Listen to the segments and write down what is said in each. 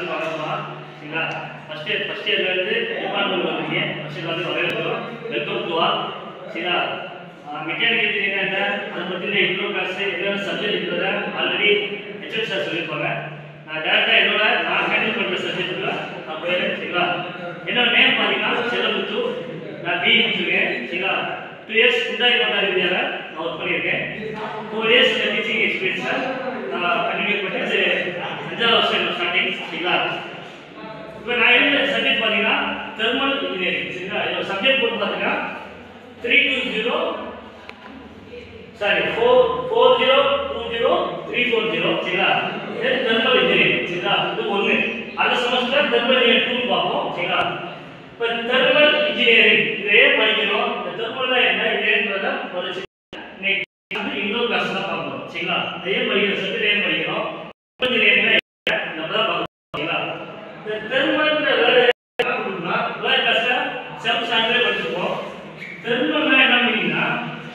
Class பார்க்கலாம் சரிங்களா first year first இயர்ல இருந்து டிபார்ட்மெண்ட் வந்தீங்க ஃபர்ஸ்ட் இயர் வந்து வரவேற்கிறோம் வெல்கம் டு ஆல் சரிங்களா மெக்கானிக்கல் இன்ஜினியர் என்ன அதை பற்றின இன்ட்ரோ கிளாஸ் என்னென்ன சப்ஜெக்ட் இருக்கிறத ஆல்ரெடி ஹெச்எம் சார் சொல்லியிருப்பாங்க நான் டேரக்டாக என்னோட நான் ஹேண்டில் பண்ணுற சப்ஜெக்ட்டுக்கு நான் போயிடுறேன் சரிங்களா என்னோட நேம் பார்த்தீங்கன்னா செல்லமுத்து நான் பிஇ முடிச்சிருக்கேன் சரிங்களா டூ இயர்ஸ் குண்டாய் கொண்டாடி இந்தியாவில் நான் ஒர்க் பண்ணியிருக்கேன் ஃபோர் இயர்ஸ் டீச்சிங் எக்ஸ்பீரியன்ஸில் நான் கண்டினியூ பண்ணிட்டு அஞ்சாவது வருஷம் என்னோட ஸ்டார்டிங் சரிங்களா இப்போ நான் எழுதுற சப்ஜெக்ட் பார்த்தீங்கன்னா தெர்மல் இன்ஜினியரிங் சரிங்களா என்னோட சப்ஜெக்ட் போட்டு பார்த்தீங்கன்னா three two zero sorry four four zero two zero three four zero சரிங்களா இது தெர்மல் இன்ஜினியரிங் சரிங்களா இது ஒன்று அடுத்த செமஸ்டர் தெர்மல் இன்ஜினியரிங் டூ பார்ப்போம் சரிங்களா இப்போ தெர்மல் இன்ஜினியரிங் இதே படிக்கணும் இந்த தெர்மல்னா என்ன இதேன்றத ஒரு சின்ன இன்னைக்கு வந்து இன்னொரு கிளாஸ் தான் பார்க்கணும் சரிங்களா இதே படிக்கிற சப்ஜெக்ட் இதே படிக்கணும் இன்ஜினியரிங்னா என்ன நம்ம தான் பார்க்கணும் சரிங்களா இந்த தெர்மல்ன்ற வேர்டு என்ன கொடுக்கணும்னா வேர்டு கிளாஸ்ல செல்ஃப் ஸ்டாண்டர்டே படிச்சிருப்போம் தெர்மல்னா என்ன மீனிங்னா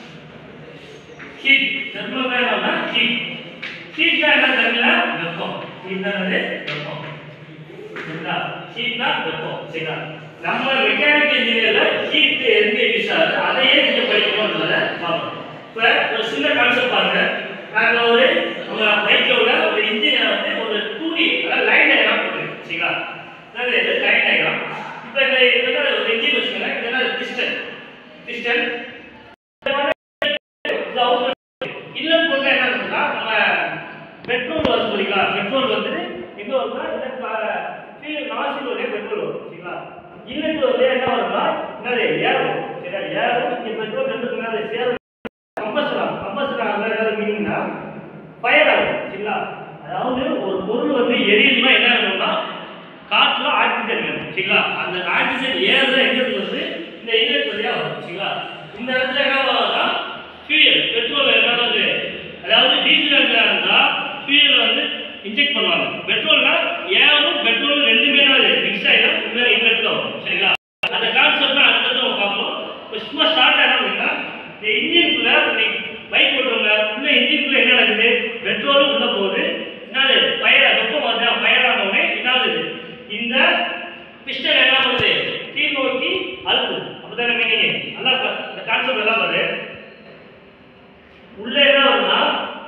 ஹீட் தெர்மல் என்னன்னா ஹீட் ஹீட்னா என்ன தெரியல வெப்பம் ஹீட்னா என்னது வெப்பம் சரிங்களா ஹீட்னா வெப்பம் சரிங்களா நம்ம மெக்கானிக்கல் இன்ஜினியர்ல ஹீட் எங்க யூஸ் ஆகுது அதையே நீங்க படிக்கணும்ன்றத பார்க்கணும் இப்போ ஒரு சின்ன கான்செப்ட் பாருங்க நாங்க ஒரு உங்க பைக்ல உள்ள ஒரு இன்ஜினியர் வந்து ஒரு டூ டி அதாவது லைன் டயக்ராம் போட்டுருக்கு சரிங்களா அதாவது இது லைன் டயக்ராம் இப்போ இந்த இதெல்லாம் ஒரு இன்ஜின் வச்சுக்கோங்க இதெல்லாம் பிஸ்டன் பிஸ்டன் இல்லன்னு பொருள் என்ன இருக்குன்னா நம்ம பெட்ரோல் வருது சரிங்களா பெட்ரோல் வந்து எங்க வரும்னா இந்த ஃபீல் நாசிலுடைய பெட்ரோல் வரும் சரிங்களா இல்லன்னு வந்து என்ன வரும்னா என்னது ஏர் வரும் சரியா ஏர் இங்க பெட்ரோல் ரெண்டு என்னது சேர் கம்பஸ்டர் ஆகும் கம்பஸ்டர் ஆகுது என்னது மீனிங்னா ஃபயர் ஆகும் சரிங்களா அதாவது ஒரு பொருள் வந்து எரியணும்னா என்ன வேணும்னா காற்றுல ஆக்சிஜன் வேணும் சரிங்களா அந்த ஆக்சிஜன் ஏறுறது எங்க இருந்து வருது இந்த இன்லெட் வழியா வரும் சரிங்களா இந்த இடத்துல என்ன வரும்னா ஃபியூயல் பெட்ரோல் என்னது அதாவது டீசல் இருந்தா ஃபியூயல் வந்து இன்ஜெக்ட் பண்ணுவாங்க பெட்ரோல்னா ஏரும் பெட்ரோல் ரெண்டுமே என்னது மிக்ஸ் ஆயிடும் உள்ள இன்லெட்ல வரும் சரிங்களா அந்த கான்செப்ட் அடுத்தது நம்ம பார்ப்போம் இப்போ சும்மா ஷார்ட்டா என்ன பண்ணுங்க இந்த இன்ஜினுக்குள்ள பைக் ஓட்டுறவங்க உள்ள இன்ஜினுக்குள்ள என்ன நடக்குது பெட்ரோலும் உள்ள போகுது என்னது ஃபயர் வெப்பம் வந்து ஃபயர் ஆன உடனே என்னது இந்த பிஸ்டன் என்ன பண்ணுது கீழ் நோக்கி அழுத்துது அப்பதானே மீனிங் நல்லா பா- இந்த கான்செப்ட் எல்லாம் பாரு உள்ள என்ன வரும்னா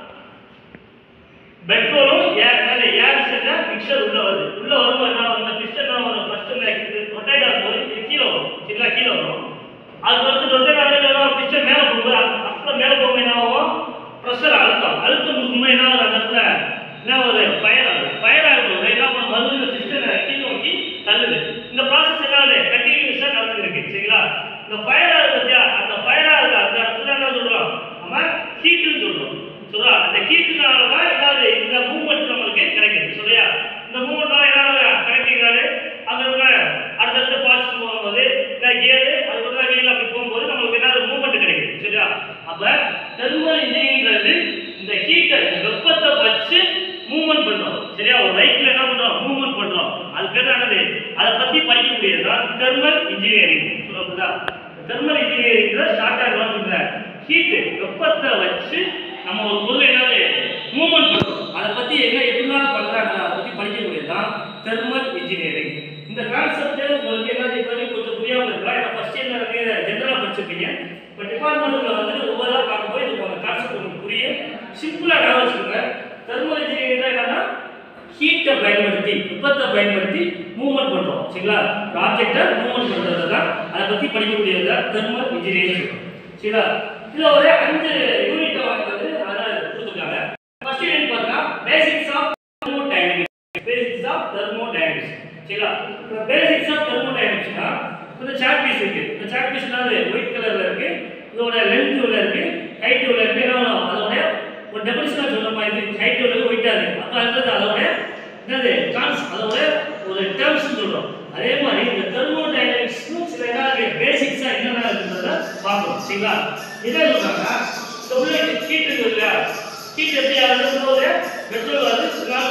பெட்ரோலும் ஏர் மேல ஏர் சேர்ந்தா மிக்சர் உள்ள வருது உள்ள வரும்போது என்ன வரும் இந்த பிஸ்டன் தான் வரும் ஃபர்ஸ்ட் ரொட்டேட் ஆகும்போது இது கீழே வரும் சரிங்களா கீழே வரும் அது வந்து ரொட்டேட் ஆகுது பிஸ்டன் மேல போகும்போது அப்~ அப்புறம் மேல போகும்போது என்ன ஆகும் ப்ரெஷர் அழுத்தம் அழுத்தம் கொடுக்கும்போது என்ன ஆகுது அந்த இடத்துல என்ன ஆகுது ஃபயர் ஆகுது ஃபயர் ஆகும்போது என்ன பண்ணும் மருந்து பிஸ்டனை கீழ் நோக்கி தள்ளுது இந்த ப்ராசஸ் என்ன ஆகுது கண்டினியூஸாக நடந்துருக்கு சரிங்களா இந்த ஃபயர் ஆகுது பார்த்தியா அந்த ஃபயர் ஆகுது அந்த இடத்துல என்ன சொல்றோம் நம்ம ஹீட்டுன்னு சொல்றோம் சொல்றா அந்த ஹீட்டுனால தான் என்னது இந்த மூவ்மெண்ட் நம்மளுக்கு கிடைக்குது சரியா இந்த மூவ்மெண்ட்னால என்ன கிடைக்கிறாரு அங்க உள்ள அடுத்தடுத்த பாஸ் போகும்போது இல்லை கியர் அதுக்கப்புறம் வீல் அப்படி போகும்போது நம்மளுக்கு என்ன மூவ்மெண்ட் கிடைக்குது சரியா அப்ப தெர்மல் இன்ஜினியரிங்கிறது இந்த ஹீட்டை இந்த வெப்பத்தை வச்சு மூவ்மெண்ட் பண்றோம் சரியா ஒரு பைக்ல என்ன பண்றோம் மூவ்மெண்ட் பண்றோம் அது பேர் தான் என்னது அதை பத்தி படிக்கக்கூடியது தான் தெர்மல் இன்ஜினியரிங் சொல்லுதா தெர்மல் இன்ஜினியரிங்ல ஷார்ட் அண்ட் சொல்றேன் ஹீட் வெப்பத்தை வச்சு நம்ம ஒரு பொருள் என்னது மூவ்மெண்ட் பண்றோம் அதை பத்தி என்ன எப்படிலாம் பண்றாங்க அதை பத்தி படிக்கக்கூடியது தான் தெர்மல் இன்ஜினியரிங் இந்த கான்செப்ட் உங்களுக்கு என்ன இப்போ கொஞ்சம் புரியாம இருக்கலாம் ஏன்னா ஃபர்ஸ்ட் இயர் நிறைய ஜென்ரலா படிச்சிருப்பீங்க இப்போ டிபார்ட்மெண்ட்ல வந்து ஒவ்வொரு பார்க்கும்போது இது உங்க கான்செப்ட் உங்களுக்கு புரியும் சிம்பிளா ஞாபகம் வச்சுக்கோங்க தெர்மல் இன்ஜினியரிங் என்னன்னா ஹீட்டை பயன்படுத்தி வெப்பத்தை பயன்படுத்தி மூவ்மெண்ட் பண்றோம் சரிங்களா ஆப்ஜெக்டை மூவ்மெண்ட் பண்றது தான் அதை பத்தி படிக்கக்கூடியது தான் தெர்மல் இன்ஜினியரிங் சொல்றோம் சரிங்களா இதுல ஒரு அஞ்சு யூனிட் வந்து அதில் கொடுத்துருக்காங்க ஃபர்ஸ்ட் யூனிட் பார்த்தா basics of thermodynamics basics of thermodynamics சரிங்களா இப்போ பேசிக்ஸ் ஆஃப் தெர்மோடைனமிக்ஸ்னா இந்த சாக் பீஸ் இருக்கு இந்த சாக் பீஸ் ஒயிட் கலர்ல இருக்கு இதோட லென்த் உள்ள இருக்கு ஹைட் உள்ள இருக்கு என்ன வேணும்? அதோட ஒரு டெபினிஷனா சொல்ற மாதிரி இருக்கு ஹைட் உள்ள ஒயிட்டா இருக்கு அப்ப அடுத்தது அதோட என்னது கான்ஸ் அதோட ஒரு டேர்ம்ஸ் சொல்றோம் அதே மாதிரி இந்த தெர்மோடைனமிக்ஸ்க்கும் சில என்ன பேசிக்ஸா என்னென்ன இருக்குன்றத பார்க்கணும் சரிங்களா என்ன சொல்றாங்க இந்த உள்ள ஹீட் இருக்கு இல்லையா ஹீட் எப்படி ஆகுதுன்னு போது பெட்ரோல் வந்து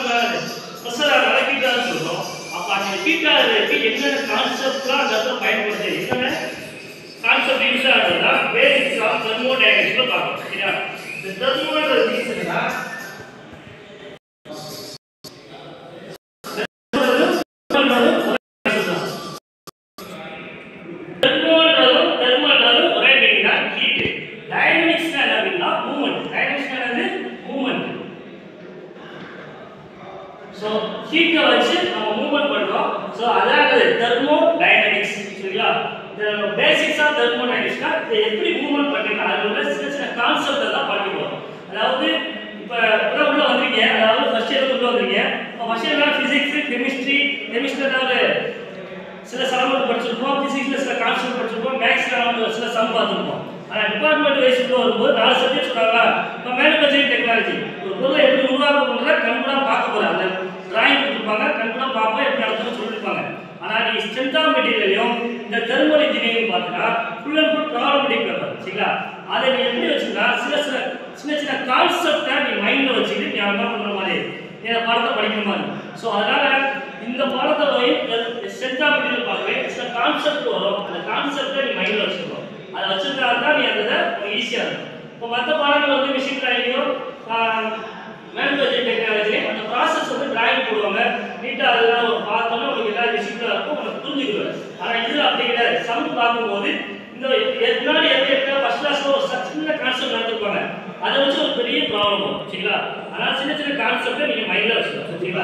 ப்ரெஷர் ஆகுது ஹீட் ஆகுதுன்னு சொல்றோம் அப்ப அந்த ஹீட் ஆகுறதுக்கு என்னென்ன கான்செப்ட்லாம் அந்த இடத்துல பயன்படுது என்னென்ன கான்செப்ட் யூஸ் ஆகுதுன்னா பேசிக்ஸ் ஆஃப் தெர்மோடைனமிக்ஸ்ல பார்க்கணும் சரியா இந்த தெர்மோடைனமிக்ஸ்னா ஸோ ஹீட்டை வச்சு நம்ம மூவ்மெண்ட் பண்ணுறோம் ஸோ அதான் தெர்மோ டைனமிக்ஸ் சரிங்களா பேசிக்ஸா தெர்மோ டைனமிக்ஸ்னா இதை எப்படி மூவ்மெண்ட் பண்ணுறீங்க அது உள்ள சின்ன சின்ன கான்செப்ட் தான் படிக்கிறோம் அதாவது இப்போ உள்ள உள்ள வந்தீங்க அதாவது ஃபர்ஸ்ட் இயர் உள்ள வந்தீங்க இப்போ ஃபர்ஸ்ட் இயர்ல ஃபிசிக்ஸ் கெமிஸ்ட்ரி கெமிஸ்ட்ரி ஏதாவது சில சமங்கள் படிச்சிருப்போம் பிசிக்ஸ்ல சில கான்செப்ட் படிச்சிருப்போம் மேக்ஸ்ல வந்து சில சம் பார்த்துருப்போம் ஆனா டிபார்ட்மெண்ட் வைஸ் உள்ள வரும்போது நாலு சப்ஜெக்ட் சொல்றாங்களா இப்போ மேனுஃபேக்சரிங் டெக்னாலஜி ஒரு பொருளை எப்படி உருவாக்க போகிறத கண்கூடா பார்க்க போறேன் அந்த டிராயிங் கொடுத்துருப்பாங்க கண்கூடா பார்ப்போம் எப்படி நடத்துன்னு சொல்லியிருப்பாங்க ஆனா நீ ஸ்ட்ரென்த் ஆஃப் மெட்டீரியலையும் இந்த தெர்மல் இன்ஜினியரிங் பார்த்தீங்கன்னா full and full problematic paper சரிங்களா அதை நீ எப்படி வச்சுன்னா சில சில சின்ன சின்ன கான்செப்டை நீ மைண்ட்ல வச்சுக்கிட்டு நீ என்ன பண்ற மாதிரி நீ அந்த பாடத்தை படிக்கிற மாதிரி ஸோ அதனால இந்த பாடத்தை வரை ஸ்ட்ரென்த் ஆஃப் மெட்டீரியல் பார்க்குறேன் சில கான்செப்ட் வரும் அந்த கான்செப்டை நீ மைண்ட்ல வச்சுக்கணும் அதை வச்சிருந்தா தான் நீ அதை ஈஸியாக இருக்கும் இப்போ மற்ற பாடங்கள் வந்து மிஷின் ட்ரைனிங்கையோ மேனுஃபேக்சரிங் டெக்னாலஜி அந்த ப்ராசஸ் வந்து டிராயிங் போடுவாங்க நீட்டாக அதெல்லாம் ஒரு பார்த்தோன்னா உங்களுக்கு எல்லா விஷயங்களும் இருக்கும் உனக்கு புரிஞ்சுக்கிடுவேன் ஆனால் இதில் அப்படி கிடையாது சம் பார்க்கும்போது இந்த முன்னாடி எப்படி இருக்கா ஃபர்ஸ்ட் கிளாஸ்ல ஒரு ச- சின்ன கான்செப்ட் நடத்திருப்பாங்க அதை வச்சு ஒரு பெரிய ப்ராப்ளம் வரும் சரிங்களா அதனால சின்ன சின்ன கான்செப்டை நீங்க மைண்ட்ல வச்சுக்கணும் சரிங்களா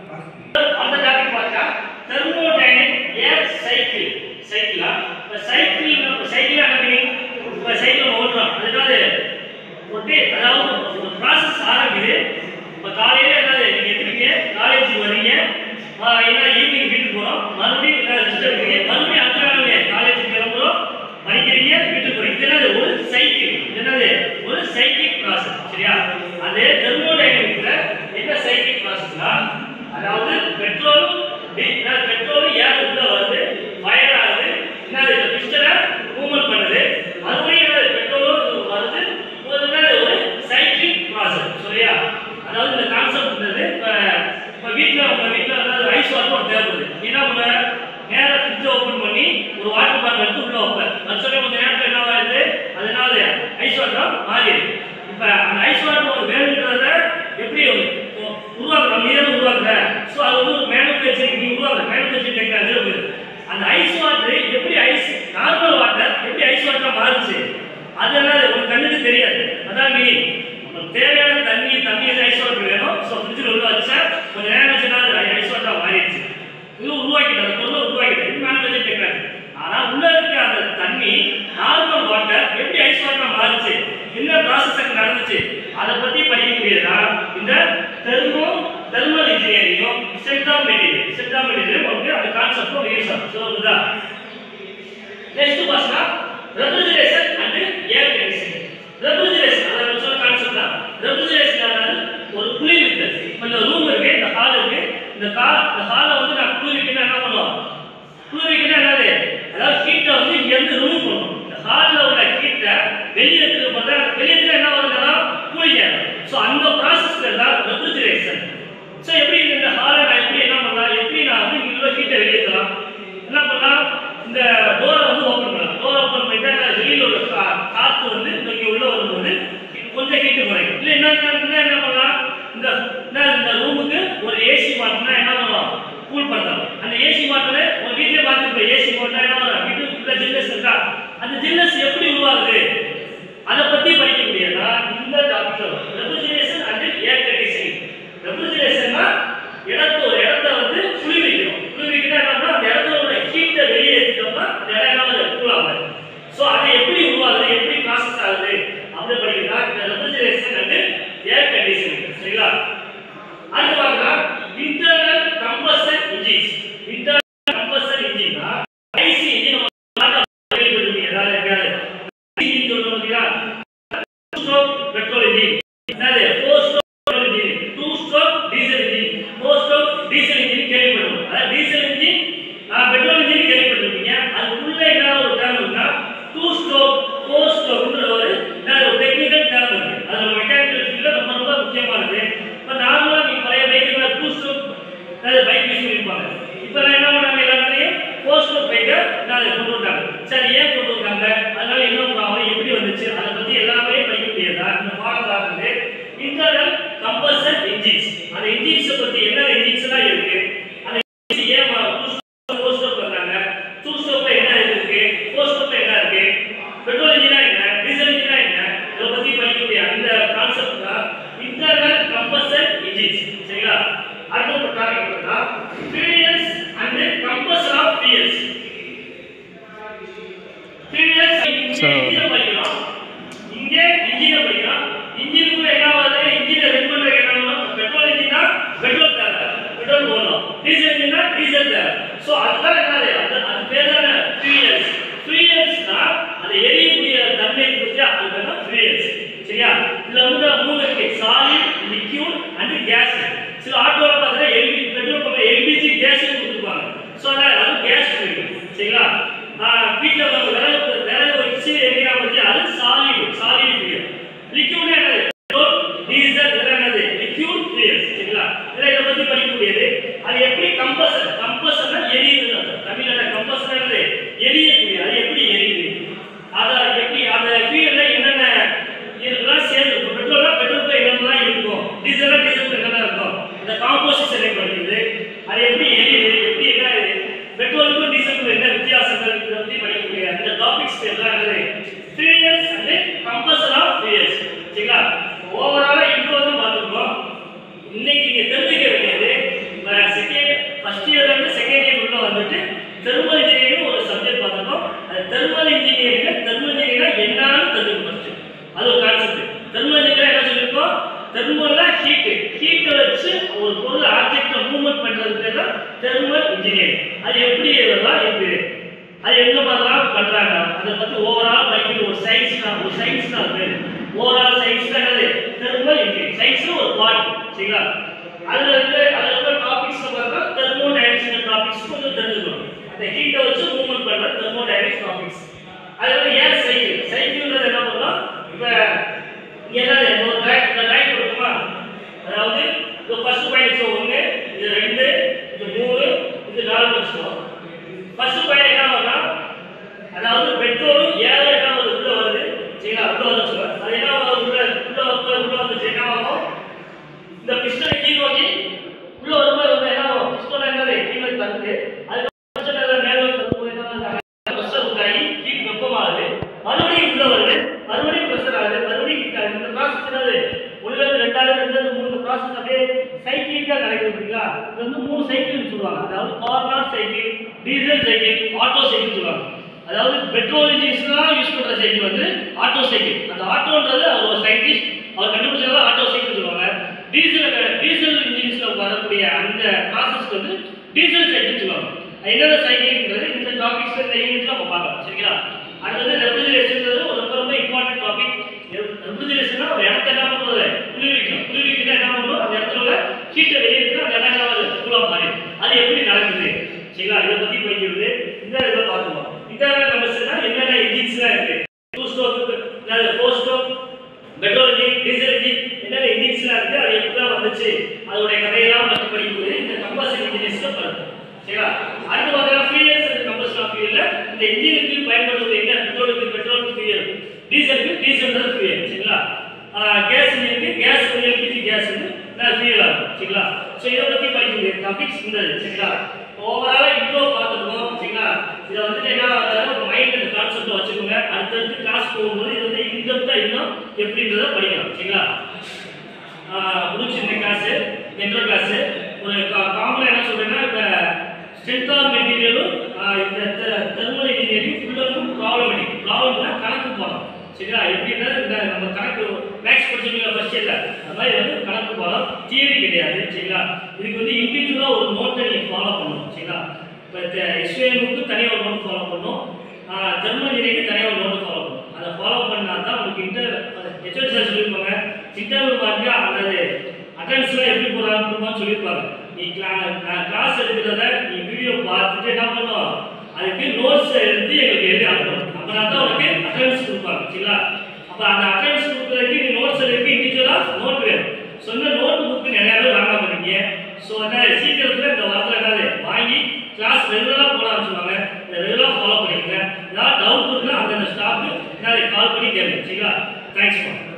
அந்த டாபிக் பார்த்தா தெர்மோடைனமிக் ஏர் சைக்கிள் சைக்கிளா இப்போ சைக்கிள் சைக்கிள் என்ன மீனிங் இப்போ சைக்கிள் ஓட்டுறோம் அதுக்காக ஒட்டி அதாவது ஒரு ப்ராசஸ் ஆரம்பிக்குது இப்போ காலையில் என்னது நீங்கள் எந்திரிங்க காலேஜுக்கு வரீங்க ஆ, என்ன ஈவினிங் வீட்டுக்கு போகிறோம் மறுபடியும் என்ன ரெஸ்ட் எடுக்கிறீங்க மறுபடியும் அடுத்த நாள் காலேஜுக்கு கிளம்புறோம் படிக்கிறீங்க வீட்டுக்கு போகிறீங்க இது என்னது ஒரு சைக்கிள் இது என்னது ஒரு சைக்கிள் ப்ராசஸ் சரியா அது தெர்மோடைனமிக்ல என்ன சைக்கிள் ப்ராசஸ்னா அதாவது பெட்ரோல் பெட்ரோல் ஏர் உள்ள வருது ஃபயர் ஆகுது என்னது இந்த பிஸ்டனை மூவ்மெண்ட் பண்ணுது மறுபடியும் என்னது பெட்ரோலும் வருது ஒரு என்னது ஒரு சைக்கிள் ப்ராசஸ் சரியா அதாவது இந்த கான்செப்ட் இருந்தது இப்போ இப்போ வீட்டில் உங்க வீட்டில் அதாவது ஐஸ் வாட்டர் ஒன்று தேவைப்படுது நீ என்ன பண்ண நேரா ஃப்ரிட்ஜ் ஓப்பன் பண்ணி ஒரு வாட்டர் பாட்டில் எடுத்து உள்ள வைப்பேன் அது சொல்லி கொஞ்சம் நேரத்தில் என்ன ஆகுது அதனால ஐஸ் வாட்டர் மாறிடுது இப்போ அந்த ஐஸ் வாட்டர் ஒரு வேணுன்றத எப்படி உருவாக்குற நம்ம ஏன் உருவாக்குற ஸோ அது வந்து ஒரு மேனுஃபேக்சரிங் நீ உருவாக்குற மேனுஃபேக்சரிங் டெக்னாலஜி இருக்குது அந்த ஐஸ் வாட்டர் எப்படி ஐஸ் நார்மல் வாட்டர் எப்படி ஐஸ் வாட்டரா மாறுச்சு அதெல்லாம் உங்க கண்ணுக்கு தெரியாது அதான் நீ உங்களுக்கு தேவையான தண்ணி தண்ணி ஐஸ் வாட்டர் வேணும் ஸோ ஃப்ரிட்ஜில் உள்ள வச்சா கொஞ்ச நேரம் வச்சுனா அது ஐஸ் வாட்டரா மாறிடுச்சு இது உருவாக்கிட்டு அந்த பொருளை உருவாக்கிட்டு இது மேனுஃபேக்சரிங் டெக்னாலஜி ஆனா உள்ள இருக்க அந்த தண்ணி நார்மல் வாட்டர் எப்படி ஐஸ் வாட்டரா மாறுச்சு என்ன ப்ராசஸ் அங்க நடந்துச்சு அதை பத்தி படிக்கக்கூடியதா இந்த தெர்மோ தெர்மல் இன்ஜினியரிங்கும் strength of material strength of material உங்களுக்கு அந்த கான்செப்ட் உங்களுக்கு யூஸ் ஆகும் ஸோ இதுதான் நெக்ஸ்ட் பாஸ்னா refrigeration and air conditioning refrigeration அதாவது சொன்ன கான்செப்ட் தான் ரெஃப்ரிஜரேஷன் அதாவது ஒரு குளிர்வித்தல் இப்போ இந்த ரூம் இருக்கு இந்த ஹால் இருக்கு இந்த கா இந்த ஹாலை வந்து நான் குளிர்விக்கணும் என்ன பண்ணுவோம் குளிர்விக்கணும் என்னது அதாவது ஹீட்டை வந்து இங்க இருந்து ரிமூவ் பண்ணணும் இந்த ஹாலில் உள்ள ஹீட்டை வெளியே எடுத்துட்டு பார்த்தா வெளியே எடுத்துட்டு என்ன வருதுன்னா கூலிங் ஸோ அந்த ப்ராசஸ்ல தான் ரெஃப்ரிஜரேஷன் ஸோ எப்படி இந்த ஹாலை நான் எப்படி என்ன பண்ணலாம் எப்படி நான் வந்து இங்க உள்ள ஹீட்டை வெளியேற்றலாம் என்ன பண்ணலாம் இந்த டோரை வந்து ஓப்பன் பண்ணலாம் டோர் ஓப்பன் பண்ணிட்டா நான் வெளியில உள்ள கா- காத்து வந்து இங்க உள்ள வரும்போது கொஞ்சம் ஹீட்டு குறையும் இல்லை என்ன என்ன என்ன பண்ணலாம் இந்த என்ன இந்த ரூமுக்கு ஒரு ஏசி மாட்டினா என்ன பண்ணலாம் கூல் பண்ணலாம் அந்த ஏசி மாட்டினா உங்க வீட்லயே பார்த்துருப்போம் ஏசி போட்டா என்ன பண்ணலாம் வீட்டுக்குள்ள ஜில்னஸ் இருக்கா அந்த ஜில்னஸ் எப்படி உருவாகுது அதை பத்தி படிக்கக்கூடியதா இந்த doctor refrigeration and air conditioning ரெஃப்ரிஜரேஷன்னா இடத்த ஒரு இடத்த வந்து குளிர்விக்கணும் குளிர்விக்கணும் என்னன்னா அந்த இடத்துல உள்ள ஹீட்டை வெளியே எடுத்துட்டோம்னா அந்த இடம் என்ன ஆகுது கூல் ஆகுது ஸோ அது எப்படி உருவாகுது எப்படி ப்ராசஸ் ஆகுது அப்படி படிக்கிறதா இந்த ரெஃப்ரிஜரேஷன் அண்ட் ஏர் கண்டிஷனிங் சரிங்களா அடுத்து பாருங்க internal combustion engines internal combustion இன்ஜின்னா ஐசி இன்ஜின் நம்ம கேள்விப்பட்டிருப்பீங்க ஏதாவது இருக்காது இன்ஜின் சொல்றோம் பார்த்தீங்களா ஸ்ட்ரோக் பெட்ரோல் இன்ஜின் என்னது four stroke petrol engine two stroke diesel engine four stroke diesel engine கேள்விப்பட்டிருப்போம் அதாவது டீசல் இன்ஜின் பெட்ரோல் இன்ஜின் கேள்விப்பட்டிருப்பீங்க அதுக்குள்ள என்ன ஒரு டேர்ம் இருக்குன்னா டூ ஸ்ட்ரோக் ஃபோர் ஸ்ட்ரோக்ன்ற ஒரு என்ன ஒரு டெக்னிக்கல் டேர்ம் இருக்கு அது நம்ம மெக்கானிக்கல் ஃபீல்ட்ல ரொம்ப ரொம்ப முக்கியமானது இப்போ நார்மலா நீங்க பழைய பைக்குல டூ ஸ்ட்ரோக் அதாவது பைக் யூஸ் பண்ணிருப்பாங்க இப்போ நான் என்ன பண்ணாங்க எல்லாத்தையும் ஃபோர் ஸ்ட்ரோக் பைக்கை நான் கொண்டு வந்தாங்க சரி ஏன் கொண்டு வந்தாங்க அதனால என்ன ப்ராப்ளம் எப்படி வந்துச்சு அதை பத்தி எல்லாமே படிக்க முடியாதா இந்த பாடம் ஆகுது இன்டர்னல் கம்பஷன் இன்ஜின்ஸ் அந்த இன்ஜின்ஸை பத்தி என்ன இன்ஜின்ஸ் எல்லாம் இருக்கு அந்த engines ஏன் ஃபோர் ஸ்ட்ரோக் வந்தாங்க டூ ஸ்ட்ரோக்ல என்ன இருக்கு ஃபோர் ஸ்ட்ரோக்ல என்ன இருக்கு பெட்ரோல் இன்ஜினா என்ன டீசல் இன்ஜினா என்ன இதை பத்தி படிக்கக்கூடிய அந்த கான்செப்ட் தான் இன்டர்னல் கம்பஷன் இன்ஜின்ஸ் சரிங்களா அடுத்து போடணும் டீசல் இன்ஜின்னா டீசல் தேவை ஸோ அதுதான் என்னது அது அது பேர் தானே ஃபியூயல்ஸ் ஃபியூயல்ஸ்னா அது எரியக்கூடிய தன்மை குறித்து அது பேர் தான் ஃபியூயல்ஸ் சரியா இதுல வந்து மூணு இருக்கு சாலிட் லிக்யூட் அண்ட் கேஸ் சில ஆட்டோல பார்த்தா எல்பி பெட்ரோல் பக்கம் எல்பிஜி கேஸ் கொடுத்துருப்பாங்க ஸோ அது கேஸ் ஃபியூயல் சரிங்களா வீட்டில் விறகு விறகு வச்சு எரியா வச்சு அது சாலிட் சாலிட் ஃபியூயல் லிக்யூட் என்னது பெட்ரோல் டீசல் இதெல்லாம் என்னது லிக்யூட் ஃபியூயல்ஸ் சரிங்களா இதெல்லாம் இதை பத்தி படிக்கக்கூடியது அது எப்படி கம்பசர் கம்பசர்னா எரியுதுன்னு அர்த்தம் தமிழ்ல கம்பசர் என்னது எரியக்கூடிய அது எப்படி எரியுது அத எப்படி அந்த ஃபியூயல்ல என்னென்ன இதெல்லாம் சேர்ந்து இப்போ பெட்ரோல்னா பெட்ரோல் என்னென்னலாம் இருக்கும் டீசல்னா டீசல் என்னென்ன இருக்கும் இந்த காம்போசிஷன் எப்படி படிக்குது அது எப்படி எரியுது எப்படி என்ன இது பெட்ரோலுக்கும் டீசலுக்கும் என்ன வித்தியாசங்கள் இதை பத்தி படிக்கக்கூடிய இந்த டாபிக்ஸ் எல்லாம் என்னது fuels and combustion of fuels சரிங்களா ஓவராலா இப்போ வந்து பார்த்துருக்கோம் இன்னைக்கு நீங்க தெரிஞ்சுக்க வேண்டியது செகண்ட் ஃபர்ஸ்ட் இயர்ல இருந்து செகண்ட் இயர் உள்ள வந்துட்டு தெர்மல் இன்ஜினியரிங் ஒரு சப்ஜெக்ட் பார்த்துருக்கோம் அது தெர்மல் இன்ஜினியரிங் தெர்மல் இன்ஜினியரிங் என்னன்னு தெரிஞ்சுக்கணும் ஃபர்ஸ்ட் அது ஒரு கான்செப்ட் தெர்மல் இன்ஜினியரிங் என்ன சொல்லியிருக்கோம் தெர்மல்னா ஹீட் ஹீட்டை வச்சு ஒரு பொருள் ஆப்ஜெக்டை மூவ்மெண்ட் பண்றது பேர் தான் தெர்மல் இன்ஜினியரிங் அது எப்படி இதெல்லாம் இருக்குது அது எந்த மாதிரிலாம் பண்றாங்க அதை பத்தி ஓவரால் படிக்கிற ஒரு சயின்ஸ் தான் ஒரு சயின்ஸ் தான் பேரு ஓவரால் சயின்ஸ் தான் என்னது தெர்மல் இன்ஜினியரிங் சயின்ஸ் ஒரு பார்ட் சரிங்களா அதுல இருந்து அதுல இருக்க டாபிக்ஸ் பார்த்தா தெர்மோ டைனமிக்ஸ் டாபிக்ஸ் கொஞ்சம் தெரிஞ்சுக்கணும் அந்த ஹீட்டை வச்சு மூவ்மெண்ட் பண்ற தெர்மோ டைனமிக்ஸ் டாபிக்ஸ் அதுல வந்து ஏர் சைக்கிள் சைக்கிள்ன்றது என்ன பண்ணலாம் இப்ப இங்க என்னது ஒரு ட்ராக் இந்த ட்ராக் கொடுக்குமா அதாவது இது ஃபர்ஸ்ட் பாயிண்ட் ஒன்று இது ரெண்டு இது மூணு இது நாலு வச்சுக்கோ ஃபர்ஸ்ட் பாயிண்ட் என்ன ஆகும்னா அதாவது பெட்ரோல் ஏழை என்ன வருது உள்ள வருது சரிங்களா உள்ள வந்து வச்சுக்கோ அது என்ன ஆகும் உள்ள உள்ள வந்து உள்ள வந்து என்ன ஆகும் இந்த பிஸ்டனை கீழ் நோக்கி உள்ள வரும்போது வந்து என்ன ஆகும் பிஸ்டல் என்னது கீழ் நோக்கி தங்குது அதுக்கு பிஸ்டல் மேல நோக்கி தங்கும்போது என்ன ஆகுது ப்ரெஷர் உண்டாகி ஹீட் வெப்பமாகுது மறுபடியும் உள்ள வருது மறுபடியும் ப்ரெஷர் ஆகுது மறுபடியும் ஹீட் ஆகுது இந்த ப்ராசஸ் என்னது உள்ள இருந்து ரெண்டாவது ரெண்டு இருந்து மூணு ப்ராசஸ் அப்படியே சைக்கிளிக்கா நடக்குது பார்த்தீங்களா இது வந்து மூணு சைக்கிள் சொல்லுவாங்க அதாவது Carnot cycle diesel cycle Otto cycle சொல்லுவாங்க அதாவது பெட்ரோல் இன்ஜின்ஸ்லாம் யூஸ் பண்ற சைக்கிள் வந்து ஆட்டோ சைக்கிள் அந்த ஆட்டோன்றது அவர் ஒரு சயின்டிஸ்ட் அவர் கண்டுபிடிச்சது ஆட்டோ சைக்கிள் சொல்லுவாங்க டீசல் டீசல் இன்ஜின்ஸ்ல வரக்கூடிய அந்த ப்ராசஸ் வந்து டீசல் சைக்கிள் சொல்லுவாங்க அது என்னென்ன சைக்கிள்ன்றது இந்த டாபிக்ஸ் இந்த யூனிட்ல நம்ம பார்க்கலாம் சரிங்களா அடுத்தது ரெஃப்ரிஜரேஷன்ன்றது ஒரு ரொம்ப ரொம்ப இம்பார்ட்டன்ட் டாபிக் ரெஃப்ரிஜரேஷன்னா ஒரு இடத்த என்ன பண்ணுறது குளிர்விக்கணும் குளிர்விக்கணும் என்ன பண்ணணும் அந்த இடத்துல உள்ள ஹீட்டை வெளியேற்று அந்த இடம் என்ன ஆகுது கூலாக மாறி அது எப்படி நடக்குது சரிங்களா இதை பத்தி படிக்கிறது இந்த இதை பார்த்துக்கலாம் இன்டர்னல் கம்பஷன்னா என்னென்ன இன்ஜின்ஸ்லாம் இருக்கு two stroke four stroke petrol engine diesel engine என்னென்ன இன்ஜின்ஸ்லாம் இருக்கு அது எப்படிலாம் வந்துச்சு அதோடைய கதையெல்லாம் பற்றி படிக்கும்போது இந்த கம்பஷன் இன்ஜினியர்ஸ்ல படிக்கும் சரிங்களா அடுத்து பார்த்தீங்கன்னா ஃபியூயல்ஸ் அண்ட் கம்பஷன் ஆஃப் ஃபியூயல்ல இந்த இன்ஜினுக்கு பயன்படுத்துவது என்ன பெட்ரோலுக்கு பெட்ரோல் ஃபியூயல் டீசலுக்கு டீசல் ஃபியூயல் சரிங்களா கேஸ் இன்ஜினுக்கு கேஸ் எல்பிஜி கேஸ் வந்து ஃபியூயல் ஆகும் சரிங்களா ஸோ இதை பற்றி படிக்கக்கூடிய டாபிக்ஸ் இந்த சரிங்களா ஓவராலா இவ்வளோ பார்த்துருக்கோம் சரிங்களா இதை வந்துட்டு என்ன மைண்ட் இந்த கான்செப்ட் வச்சுக்கோங்க அடுத்தடுத்து கிளாஸ் போகும்போது இது வந்து இன்டெப்தா இன்னும் எப்படின்றத படிக்கலாம் சரிங்களா முடிச்சு இந்த கிளாஸ் ஜென்ரல் கிளாஸ் ஒரு காமனாக என்ன சொல்றேன்னா இப்போ ஸ்ட்ரென்த் ஆஃப் மெட்டீரியலும் இந்த தெர்மல் இன்ஜினியரிங் ஃபுல்லும் ப்ராப்ளமெட்டிக் ப்ராப்ளம்னா கணக்கு போகலாம் சரிங்களா எப்படின்னா இந்த நம்ம கணக்கு மேக்ஸ் படிச்சிருக்கீங்க ஃபர்ஸ்ட் இயர்ல அந்த மாதிரி வந்து கணக்கு போகலாம் தியரி கிடையாது சரிங்களா இதுக்கு வந்து இண்டிவிஜுவலாக ஒரு நோட்டை நீங்கள் ஃபாலோ பண்ணணும் சரிங்களா இப்போ எஸ்ஏஎம்க்கு தனியாக ஒரு நோட் ஃபாலோ பண்ணணும் தெர்மல் இன்ஜினியரிங் தனியாக ஒரு நோட் ஃபாலோ பண்ணணும் அதை ஃபாலோ பண்ணால் தான் உங்களுக்கு இன்டர் ஹெச்ஓடி சார் சொல்லியிருப்பாங்க இன்டர்வியூ மார்க்கு அல்லது அட்டன்ஸ்லாம் எப்படி போகிறான்னு சொல்லியிருப்பாங்க நீ கிளா நான் கிளாஸ் எடுக்கிறத நீ வீடியோ பார்த்துட்டு என்ன பண்ணுவோம் அதுக்கு நோட்ஸ் எடுத்து எங்களுக்கு எழுதி அனுப்பணும் அப்படின்னா தான் உனக்கு அட்டன்ஸ் கொடுப்பாங்க சரிங்களா அப்போ அந்த அட்டன்ஸ் கொடுக்குறதுக்கு நீ நோட்ஸ் எடுக்க இண்டிவிஜுவலாக நோட் வேணும் சொன்ன நோட் புக்கு நிறைய பேர் வாங்காம இருக்கீங்க ஸோ என்ன சீக்கிரத்தில் இந்த வாரத்தில் என்னது வாங்கி கிளாஸ் ரெகுலராக போட ஆரம்பிச்சுவாங்க இதை ரெகுலராக ஃபாலோ பண்ணிக்கோங்க ஏதாவது டவுட் இருக்குன்னா அந்தந்த ஸ்டாஃப்க்கு என்ன கால் பண்ணி கேளுங்க சரிங்களா தேங்க்ஸ்